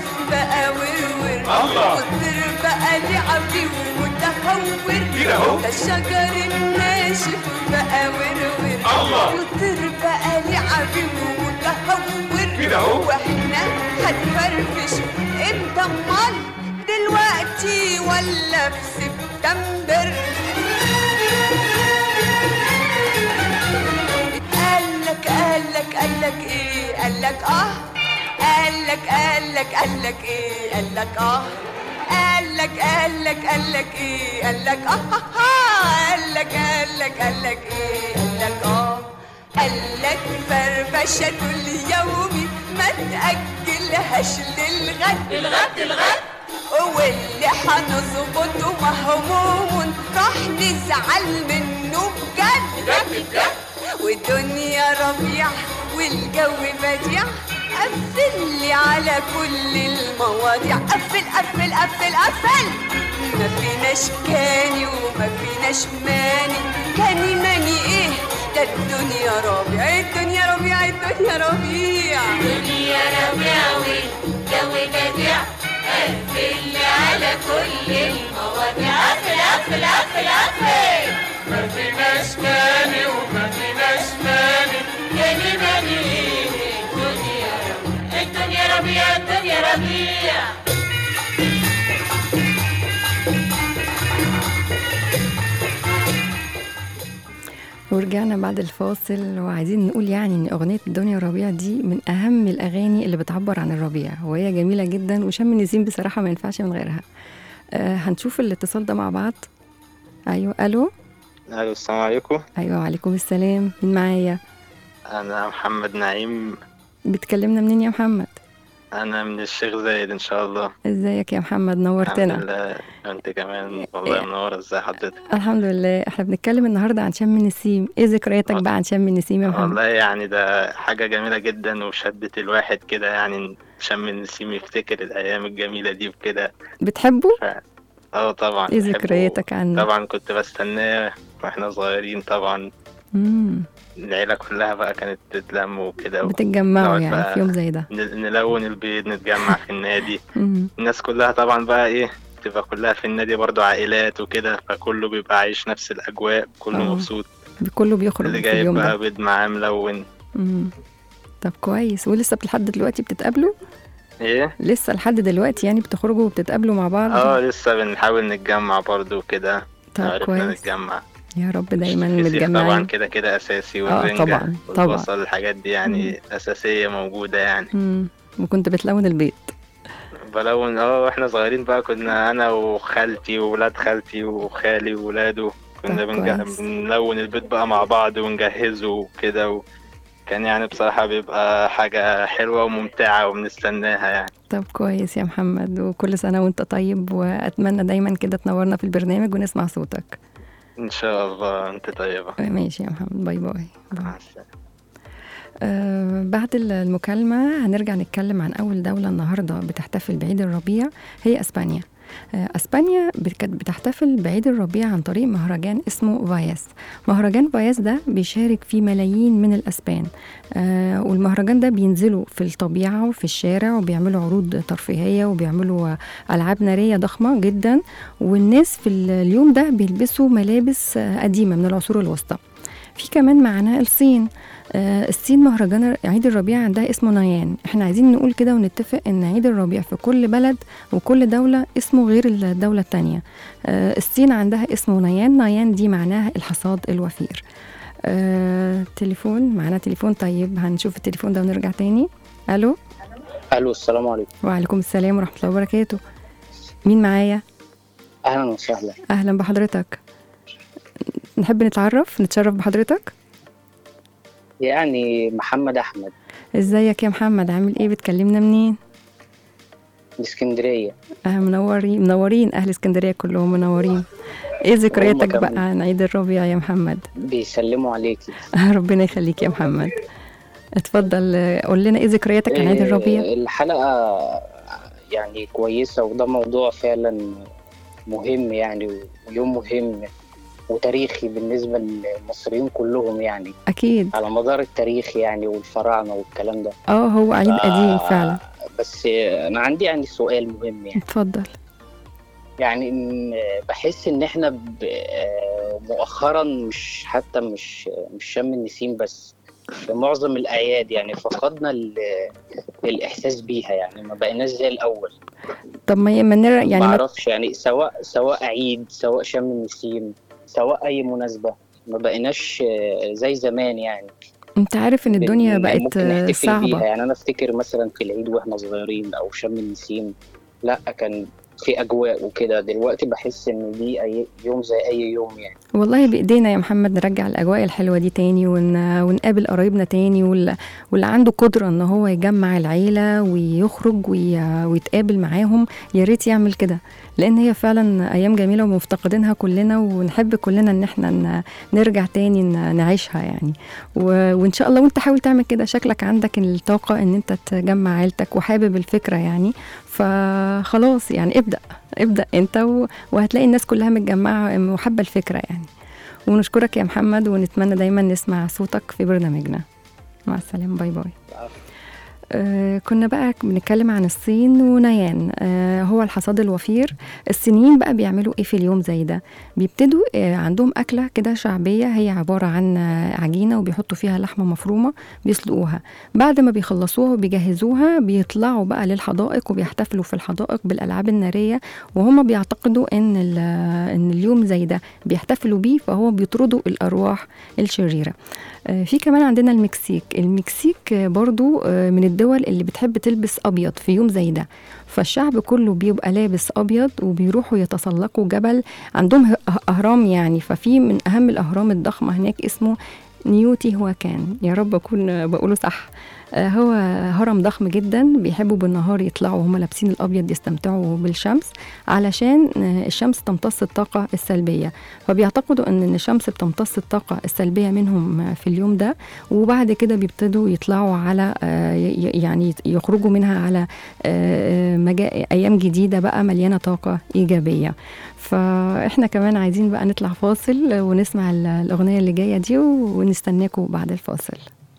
ناشف بقى ورور الله. والطير بقى لعبي ومتهور كده أهو. ده الشجر الناشف بقى ورور الله. والطير بقى لعبي ومتهور كده أهو. واحنا هنفرفش امتى امال دلوقتي ولا في سبتمبر قالك قالك قالك ايه قالك اه قالك قالك قالك ايه قالك اه قالك قالك قالك ايه قالك اه آه، آه. قالك قالك قالك ايه قالك اه قالك فرفشة اليوم ما تأجلهاش للغد الغد الغد واللي هنظبطه مهموم راح نزعل منه بجد بجد بجد والدنيا ربيع والجو بديع قفل لي على كل المواضيع قفل قفل قفل قفل ما فيناش كاني وما فيناش ماني كاني ماني ايه ده الدنيا ربيع الدنيا ربيع الدنيا ربيع دنيا ربيع والجو بديع قفل على كل المواضيع قفل قفل قفل قفل ما فيناش ماني وما فيناش ماني كاني ماني ايه الدنيا ربيع الدنيا ربيع الدنيا ربيع ورجعنا بعد الفاصل وعايزين نقول يعني ان اغنيه الدنيا ربيع دي من اهم الاغاني اللي بتعبر عن الربيع وهي جميله جدا وشم النسيم بصراحه ما ينفعش من غيرها آه هنشوف الاتصال ده مع بعض ايوه الو الو السلام عليكم ايوه وعليكم السلام مين معايا انا محمد نعيم بتكلمنا منين يا محمد انا من الشيخ زايد ان شاء الله ازيك يا محمد الحمد نورتنا لله انت كمان والله منور ازاي حضرتك الحمد لله احنا بنتكلم النهارده عن شم النسيم ايه ذكرياتك بقى عن شم النسيم يا محمد والله يعني ده حاجة جميلة جدا وشدت الواحد كده يعني شم النسيم يفتكر الأيام الجميلة دي وكده بتحبه اه طبعا ايه بحبه. ذكرياتك عنه طبعا كنت بستناه واحنا صغيرين طبعا مم. العيلة كلها بقى كانت تتلم وكده بتتجمعوا نقعد يعني بقى في يوم زي ده ن- نلون البيت نتجمع في النادي مم. الناس كلها طبعا بقى ايه تبقى كلها في النادي برضو عائلات وكده فكله بيبقى عايش نفس الأجواء كله آه. مبسوط كله بيخرج اللي في جايب اليوم بقى ده بيض معاه ملون مم. طب كويس ولسه لحد دلوقتي بتتقابلوا ايه لسه لحد دلوقتي يعني بتخرجوا وبتتقابلوا مع بعض اه لسه بنحاول نتجمع برضو وكده طب عرفنا كويس نتجمع يا رب دايما الفسيخ طبعا متجمعين كده كده اساسي آه، والرنجة طبعا، طبعا. والبصل الحاجات دي يعني اساسيه موجوده يعني مم. وكنت بتلون البيت بلون اه واحنا صغيرين بقى كنا انا وخالتي وولاد خالتي وخالي وولاده كنا طب بنج- كويس. بنلون البيت بقى مع بعض ونجهزه وكده و... كان يعني بصراحة بيبقى حاجة حلوة وممتعة وبنستناها يعني طب كويس يا محمد وكل سنة وانت طيب واتمنى دايما كده تنورنا في البرنامج ونسمع صوتك إن شاء الله أنت طيبة ماشي يا محمد باي باي, باي. مع السلامة آه بعد المكالمة هنرجع نتكلم عن أول دولة النهاردة بتحتفل بعيد الربيع هي أسبانيا آه أسبانيا بت- كانت بتحتفل بعيد الربيع عن طريق مهرجان اسمه فاياس مهرجان فاياس ده بيشارك فيه ملايين من الأسبان آه والمهرجان ده بينزلوا في الطبيعة وفي الشارع وبيعملوا عروض ترفيهية وبيعملوا آه، ألعاب نارية ضخمة جدا والناس في ال- اليوم ده بيلبسوا ملابس آه، قديمة من العصور الوسطى في كمان معانا الصين آه، الصين مهرجان عيد الربيع عندها اسمه نايان احنا عايزين نقول كده ونتفق ان عيد الربيع في كل بلد وكل دولة اسمه غير الدولة التانية آه، الصين عندها اسمه نايان نايان دي معناها الحصاد الوفير آه، تليفون معانا تليفون طيب هنشوف التليفون ده ونرجع تاني الو الو السلام عليكم وعليكم السلام ورحمة الله وبركاته مين معايا اهلا وسهلا اهلا بحضرتك نحب نتعرف نتشرف بحضرتك يعني محمد احمد ازيك يا محمد عامل ايه بتكلمنا منين من اسكندريه آه منورين منورين اهل اسكندريه كلهم منورين ايه ذكرياتك كمان. بقى عن عيد الربيع يا محمد بيسلموا عليكي ربنا يخليك يا محمد اتفضل آه، قول لنا ايه ذكرياتك عن عيد إيه، الربيع الحلقه يعني كويسه وده موضوع فعلا مهم يعني ويوم مهم وتاريخي بالنسبه للمصريين كلهم يعني اكيد على مدار التاريخ يعني والفراعنه والكلام ده اه هو عيد قديم آه، فعلا بس آه، انا عندي يعني سؤال مهم يعني اتفضل يعني إن بحس ان احنا ب- آه، مؤخرا مش حتى مش مش شم النسيم بس في معظم الاعياد يعني فقدنا ال- الاحساس بيها يعني ما بقيناش زي الاول طب ما ما نر... يعني يعني ما ما... اعرفش يعني سواء سواء عيد سواء شم النسيم سواء اي مناسبه ما بقيناش آه، زي زمان يعني انت عارف ان الدنيا بن- بقت ممكن نحتفل بيها صعبة يعني انا افتكر مثلا في العيد واحنا صغيرين او شم النسيم لا كان في اجواء وكده دلوقتي بحس ان دي أي يوم زي اي يوم يعني والله بايدينا يا محمد نرجع الاجواء الحلوه دي تاني ون... ونقابل قرايبنا تاني وال... واللي عنده قدره ان هو يجمع العيله ويخرج وي... ويتقابل معاهم يا ريت يعمل كده لان هي فعلا ايام جميله ومفتقدينها كلنا ونحب كلنا ان احنا ن... نرجع تاني ن... نعيشها يعني و... وان شاء الله وانت حاول تعمل كده شكلك عندك الطاقه ان انت تجمع عيلتك وحابب الفكره يعني فخلاص يعني ابدا ابدا انت و... وهتلاقي الناس كلها متجمعه وحابه الفكره يعني ونشكرك يا محمد ونتمنى دايما نسمع صوتك في برنامجنا مع السلامه باي باي آه كنا بقى بنتكلم عن الصين ونيان آه هو الحصاد الوفير الصينيين بقى بيعملوا ايه في اليوم زي ده بيبتدوا آه عندهم اكله كده شعبيه هي عباره عن آه عجينه وبيحطوا فيها لحمه مفرومه بيسلقوها بعد ما بيخلصوها وبيجهزوها بيطلعوا بقى للحدائق وبيحتفلوا في الحدائق بالالعاب الناريه وهم بيعتقدوا ان ال- ان اليوم زي ده بيحتفلوا بيه فهو بيطردوا الارواح الشريره آه، في كمان عندنا المكسيك المكسيك آه، برضو آه، من الدول اللي بتحب تلبس ابيض في يوم زي ده فالشعب كله بيبقى لابس ابيض وبيروحوا يتسلقوا جبل عندهم ه- اهرام يعني ففي من اهم الاهرام الضخمه هناك اسمه نيوتي هو كان يا رب اكون بقوله صح آه، هو هرم ضخم جدا بيحبوا بالنهار يطلعوا وهم لابسين الابيض يستمتعوا بالشمس علشان آه، الشمس تمتص الطاقه السلبيه فبيعتقدوا ان إن الشمس بتمتص الطاقه السلبيه منهم آه، في اليوم ده وبعد كده بيبتدوا يطلعوا على آه، ي- يعني يخرجوا منها على آه، مجا- ايام جديده بقى مليانه طاقه ايجابيه فاحنا كمان عايزين بقى نطلع فاصل ونسمع ال- الاغنيه اللي جايه دي ونستناكم بعد الفاصل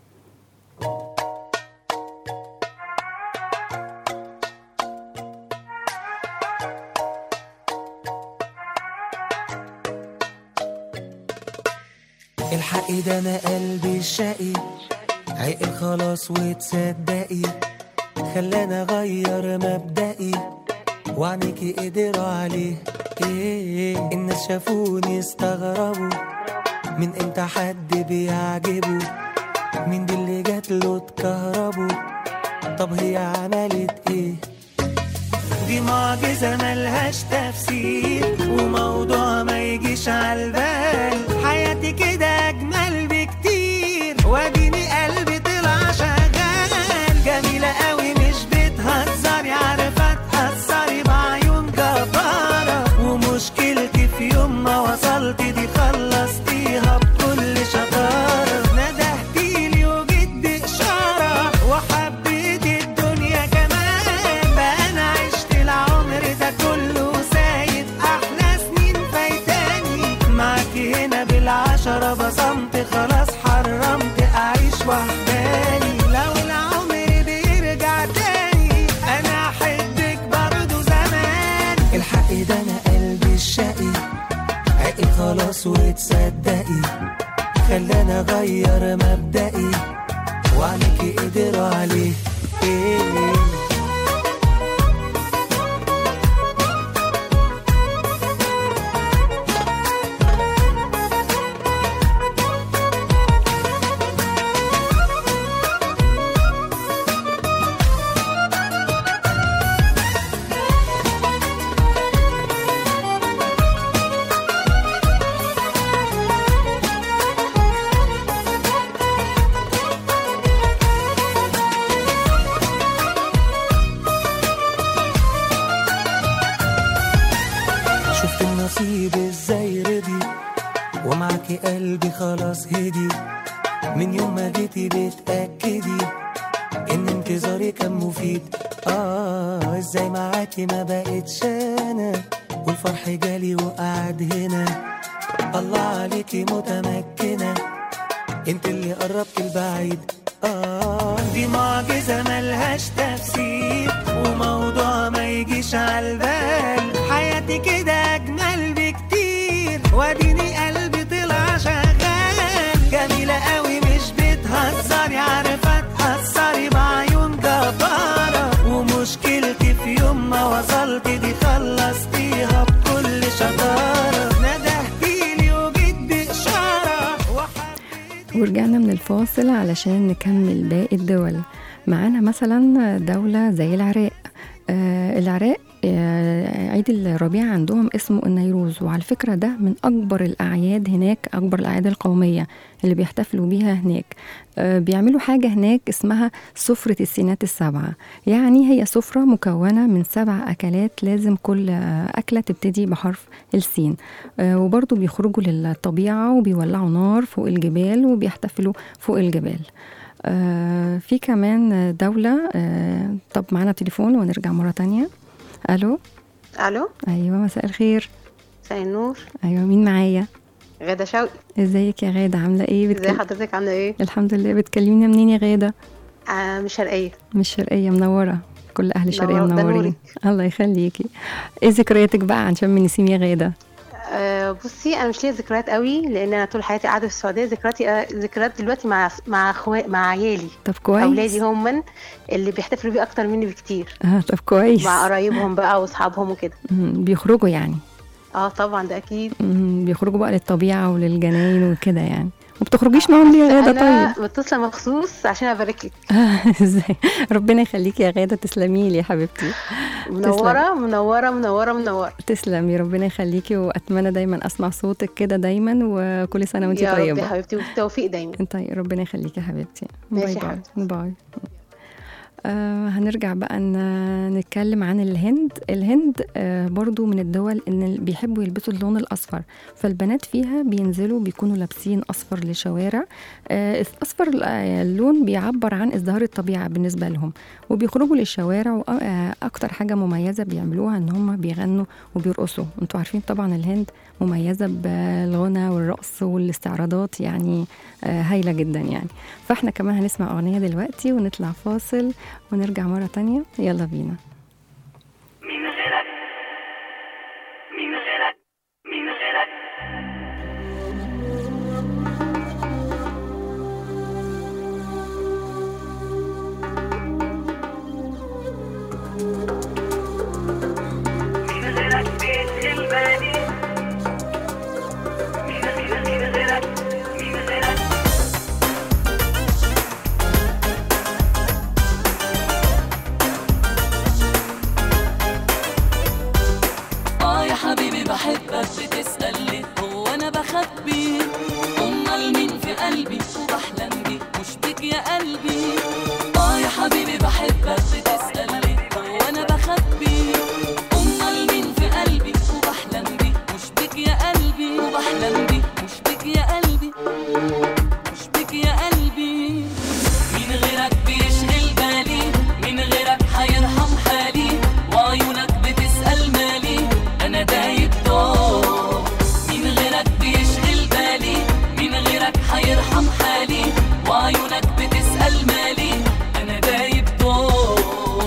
الحقي ده انا قلبي الشقي عقل خلاص وتصدقي خلاني اغير مبدئي وعنيكي قدروا عليه ايه الناس شافوني استغربوا من امتى حد بيعجبه مين دي اللي جات له اتكهربوا طب هي عملت ايه دي معجزة ملهاش تفسير وموضوع ما يجيش عالبال حياتي كده أجمل بكتير واديني قلبي طلع شغال جميلة قوي مش بتهزري عارفة تهزري بعيون جبارة ومشكلتي في يوم ما وصلت دي خلصتيها بكل شطارة ندهتيلي وجيت بإشارة وحبيت الدنيا كمان بقى أنا عشت العمر ده كله سايد أحلى سنين فايتاني معاكي هنا بالعشرة بصمت خلاص حرمت أعيش وحداني لو العمر بيرجع تاني أنا أحبك برضه زمان الحق ده أنا قلبي الشقي عقل خلاص وتصدقي خلاني اغير مبدئي وعنيكي قدروا عليه إيه شفت النصيب ازاي رضي ومعاكي قلبي خلاص هدي من يوم ما جيتي بتأكدي ان انتظاري كان مفيد اه ازاي معاكي ما بقتش انا والفرح جالي وقعد هنا الله عليكي متمكنة انت اللي قربت البعيد اه دي معجزة ملهاش تفسير وموضوع ما يجيش عالبال حياتي كده أجمل بكتير واديني قلبي طلع شغال جميلة قوي مش بتهزري عارفة تأثري بعيون جبارة ومشكلتي في يوم ما وصلت دي خلصتيها بكل شطارة ندهتيلي وجيت بإشارة وحبيت ورجعنا من الفاصل علشان نكمل باقي الدول معانا مثلا دولة زي العراق آه العراق آه عيد الربيع عندهم اسمه النيروز وعلى فكرة ده من أكبر الأعياد هناك أكبر الأعياد القومية اللي بيحتفلوا بيها هناك آه بيعملوا حاجة هناك اسمها سفرة السينات السبعة يعني هي سفرة مكونة من سبع أكلات لازم كل آه، أكلة تبتدي بحرف السين آه وبرضه بيخرجوا للطبيعة وبيولعوا نار فوق الجبال وبيحتفلوا فوق الجبال آه في كمان دولة آه طب معانا تليفون ونرجع مرة تانية ألو الو أيوة مساء الخير مساء النور أيوة مين معايا غادة شوقي ازيك يا غادة عاملة ايه ازي بتكل... حضرتك عامله ايه الحمد لله بتكلمينا منين يا غادة آه مش شرقيه من الشرقية منورة كل أهل الشرقية منورة، ده منورين الله يخليكي ايه ذكرياتك بقى عن شم النسيم يا غادة آه بصي انا مش ليا ذكريات قوي لان انا طول حياتي قاعده في السعوديه ذكرياتي آه ذكريات دلوقتي مع مع اخوات مع عيالي طب كويس اولادي هم من اللي بيحتفلوا بيه اكتر مني بكتير آه طب كويس مع قرايبهم بقى واصحابهم وكده مم، بيخرجوا يعني اه طبعا ده اكيد مم، بيخرجوا بقى للطبيعة وللجناين وكده يعني ما بتخرجيش معاهم ليه يا غادة انا طيب متصله مخصوص عشان ابارك لك ازاي ربنا يخليكي يا غادة تسلمي لي يا حبيبتي منوره منوره منوره منوره تسلمي ربنا يخليكي واتمنى دايما اسمع صوتك كده دايما وكل سنه وانت يا رب يا طيبه حبيبتي وبالتوفيق دايما طيب ربنا يخليكي يا حبيبتي ماشي باي يا باي حبيبتي. باي آه هنرجع بقى ن- نتكلم عن الهند الهند آه برضو من الدول ان ال- بيحبوا يلبسوا اللون الاصفر فالبنات فيها بينزلوا بيكونوا لابسين اصفر لشوارع آه اصفر ال- آه، اللون بيعبر عن ازدهار الطبيعه بالنسبه لهم وبيخرجوا للشوارع واكتر حاجه مميزه بيعملوها ان هم بيغنوا وبيرقصوا انتوا عارفين طبعا الهند مميزه بالغنى والرقص والاستعراضات يعني آه، هايله جدا يعني فاحنا كمان هنسمع اغنيه دلوقتي ونطلع فاصل ونرجع مره تانية يلا بينا مين غيرك مين غيرك مين غيرك مين غيرك بيشغل بالي مين مين مين غيرك مين غيرك اه يا حبيبي بحبك بتسأل ليه هو انا بخبي امال مين في قلبي وبحلم بيه مش بيك يا قلبي اه يا حبيبي بحبك بتسأل ليه هو انا بخبي امال مين في قلبي وبحلم بيه مش بيك يا قلبي وبحلم بيه مش بيك يا قلبي مش بيك يا قلبي مين غيرك بيشغل بالي مين غيرك هيرحم حالي وعيونك بتسأل مالي أنا دايب دوب مين غيرك بيشغل بالي مين غيرك هيرحم حالي وعيونك بتسأل مالي أنا دايب دوب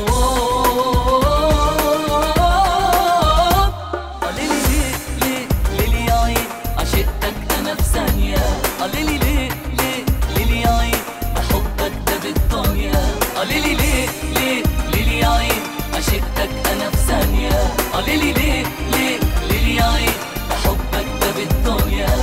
قاليلي ليه ليه ليه يا عين عشقتك أنا في ثانية قاليلي ليه ليه ليه يا عين بحبك ده بالدنيا قاليلي ليه ليه ليه يا عين عشقتك أنا في ثانية قاليلي ليه ليه ليه يا عين بحبك ده بالدنيا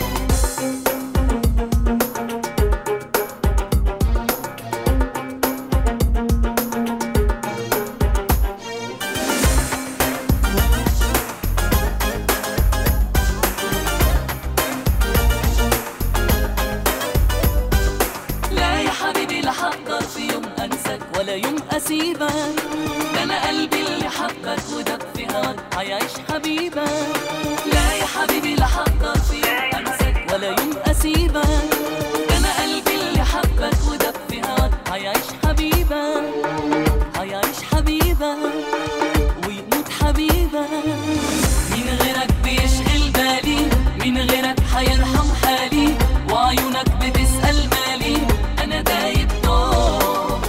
لا يا حبيبي لا حقدر في يوم انساك ولا يوم اسيبك ده انا قلبي اللي حبك ودب في هواك هيعيش حبيبك لا يا حبيبي لا حقدر في يوم انساك ولا يوم اسيبك ده انا قلبي اللي حبك ودب في هواك هيعيش حبيبك هيعيش حبيبك ويموت حبيبك مين غيرك بيشغل بالي مين غيرك هيرحم حالي وعيونك بتسأل مالي أنا دايب دوب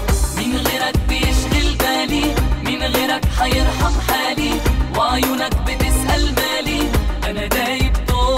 عنك بتسأل مالي أنا دايب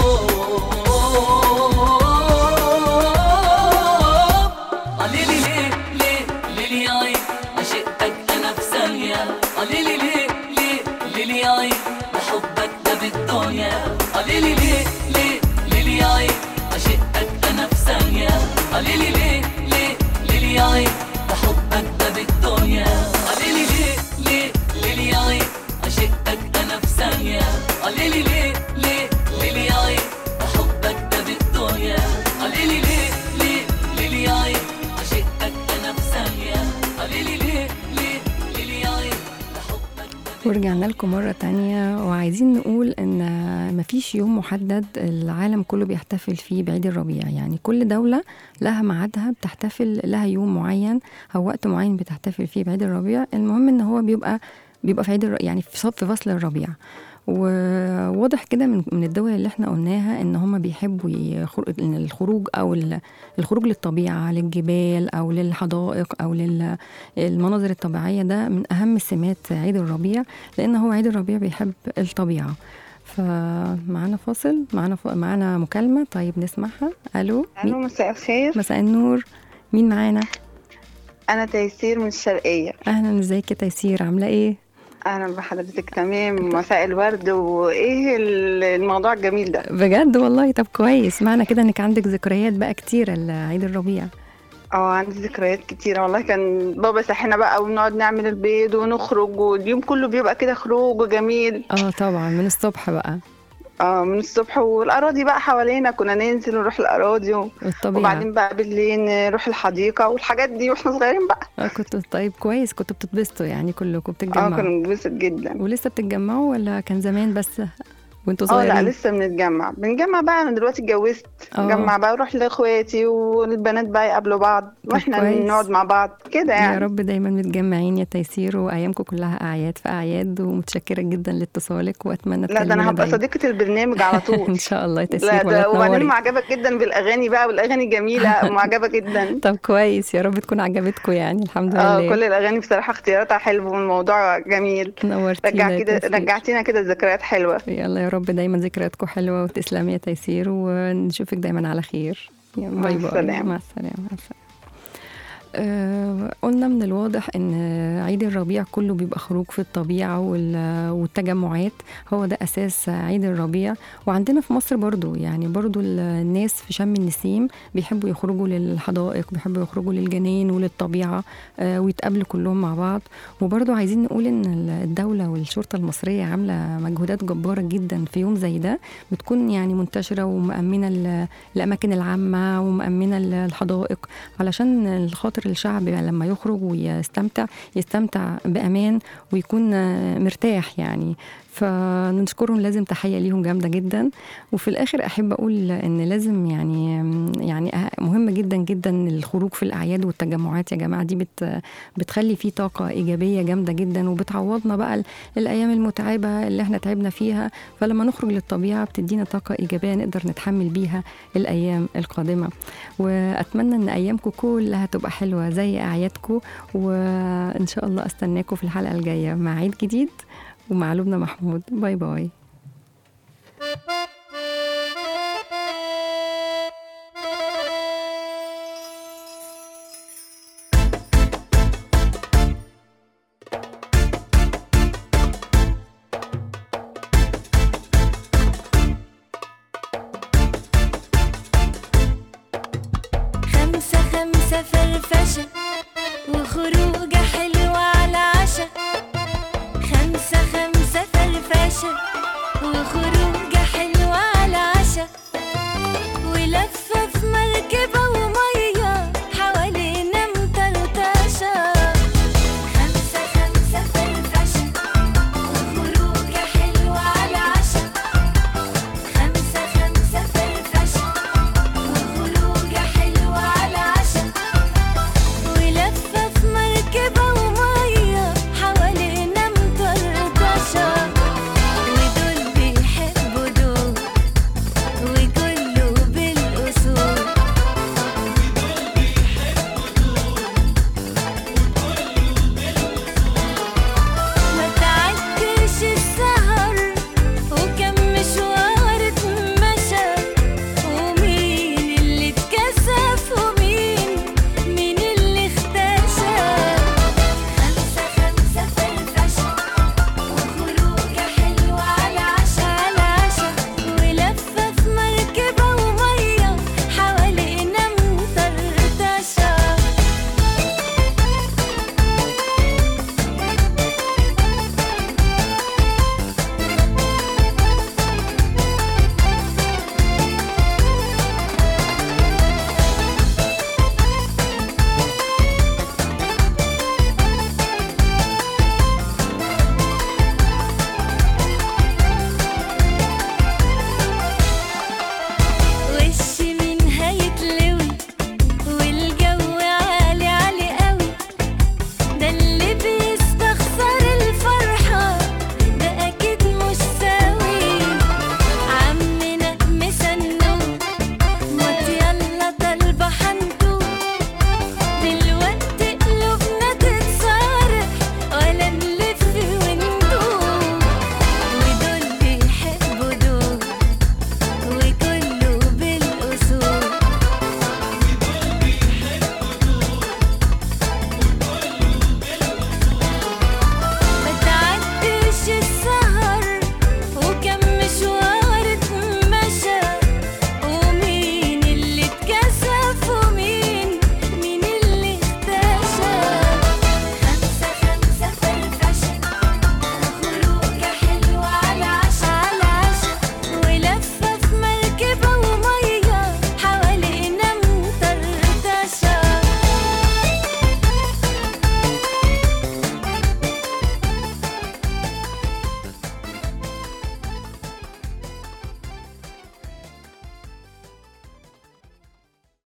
طوب عليلي ليه ليه ليه يا عيب عشقتك أنا في ثانية عليلي ليه ليه ليه يا عيب بحبك ده بالدنيا عليلي ليه ليه ليه يا عيب عشقتك أنا في ثانية عليلي ليه ليه ليه يا عيب بحبك ده بالدنيا عليلي ليه ليه ليه يا عيب عشقتك أنا في ثانية عليلي ليه ليه ليه يا عيب بحبك ده بالدنيا عليلي ليه ليه ليه يا عيب عشقتك أنا في ثانية عليلي ليه ليه ليه يا عيب بحبك ده ورجعنا لكم مرة تانية وعايزين نقول إن مفيش يوم محدد العالم كله بيحتفل فيه بعيد الربيع يعني كل دولة لها ميعادها بتحتفل لها يوم معين أو وقت معين بتحتفل فيه بعيد الربيع المهم إن هو بيبقى بيبقى في عيد الر... يعني في صف- في فصل الربيع وواضح كده من من الدول اللي احنا قلناها ان هم بيحبوا يخر... إن الخروج او ال- الخروج للطبيعه للجبال او للحدائق او للمناظر الطبيعيه ده من اهم سمات عيد الربيع لان هو عيد الربيع بيحب الطبيعه فمعانا فاصل معانا ف... معانا مكالمه طيب نسمعها الو الو مين- مساء الخير مساء النور مين معانا انا تيسير من الشرقيه اهلا ازيك يا تيسير عامله ايه اهلا بحضرتك تمام مساء الورد وايه ال- الموضوع الجميل ده بجد والله طب كويس معنى كده انك عندك ذكريات بقى كتيره لعيد الربيع اه عندي ذكريات كتيرة والله كان بابا صحينا بقى ونقعد نعمل البيض ونخرج واليوم كله بيبقى كده خروج وجميل اه طبعا من الصبح بقى اه من الصبح والاراضي بقى حوالينا كنا ننزل ونروح الاراضي و... والطبيعه وبعدين بقى بالليل نروح الحديقة والحاجات دي واحنا صغيرين بقى اه كنت طيب كويس كنتوا بتتبسطوا يعني كلكم اه بتتجمعوا كنا بنبسط جدا ولسه بتتجمعوا ولا كان زمان بس وانتوا اه صغيرين لا لسه بنتجمع بنجمع بقى انا دلوقتي اتجوزت اه. نجمع بقى اروح لاخواتي والبنات بقى يقابلوا بعض واحنا كويس. نقعد مع بعض كده يا يعني رب دايما متجمعين يا تيسير وايامكم كلها اعياد في اعياد ومتشكره جدا لاتصالك واتمنى لا ده انا تكلمونا هبقى دايما. صديقة البرنامج على طول ان شاء الله يا تيسير لا ولا ده وبعدين تنوري معجبة جدا بالاغاني بقى والاغاني جميلة معجبة جدا طب كويس يا رب تكون عجبتكم يعني الحمد اه لله كل الاغاني بصراحة اختياراتها حلوة والموضوع جميل نورتينا رجع يا كده تيسير. رجعتينا كده ذكريات حلوة يلا يا رب دايما ذكرياتكم حلوه وتسلمي يا تيسير ونشوفك دايما على خير يلا مع باي باي السلامة. مع السلامه مع السلامه آه، قلنا من الواضح ان عيد الربيع كله بيبقى خروج في الطبيعه وال- والتجمعات هو ده اساس عيد الربيع وعندنا في مصر برضو يعني برضو ال- الناس في شم النسيم بيحبوا يخرجوا للحدائق بيحبوا يخرجوا للجنين وللطبيعه آه، ويتقابلوا كلهم مع بعض وبرضو عايزين نقول ان الدوله والشرطه المصريه عامله مجهودات جباره جدا في يوم زي ده بتكون يعني منتشره ومأمنه ال- الاماكن العامه ومأمنه ال- الحدائق علشان خاطر الشعب لما يخرج ويستمتع يستمتع بأمان ويكون آه، مرتاح يعني فنشكرهم لازم تحية ليهم جامدة جدا وفي الآخر أحب أقول إن لازم يعني يعني أه- مهم جدا جدا الخروج في الأعياد والتجمعات يا جماعة دي بت بتخلي فيه طاقة إيجابية جامدة جدا وبتعوضنا بقى ال- الأيام المتعبة اللي احنا تعبنا فيها فلما نخرج للطبيعة بتدينا طاقة إيجابية نقدر نتحمل بيها الأيام القادمة وأتمنى إن أيامكم كلها تبقى حلوة زي أعيادكم وإن شاء الله أستناكم في الحلقة الجاية مع عيد جديد ومع لبنى محمود باي باي خمسة خمسة فرفشة وخروجة حلوة على عشا خمسة خمسة فرفشة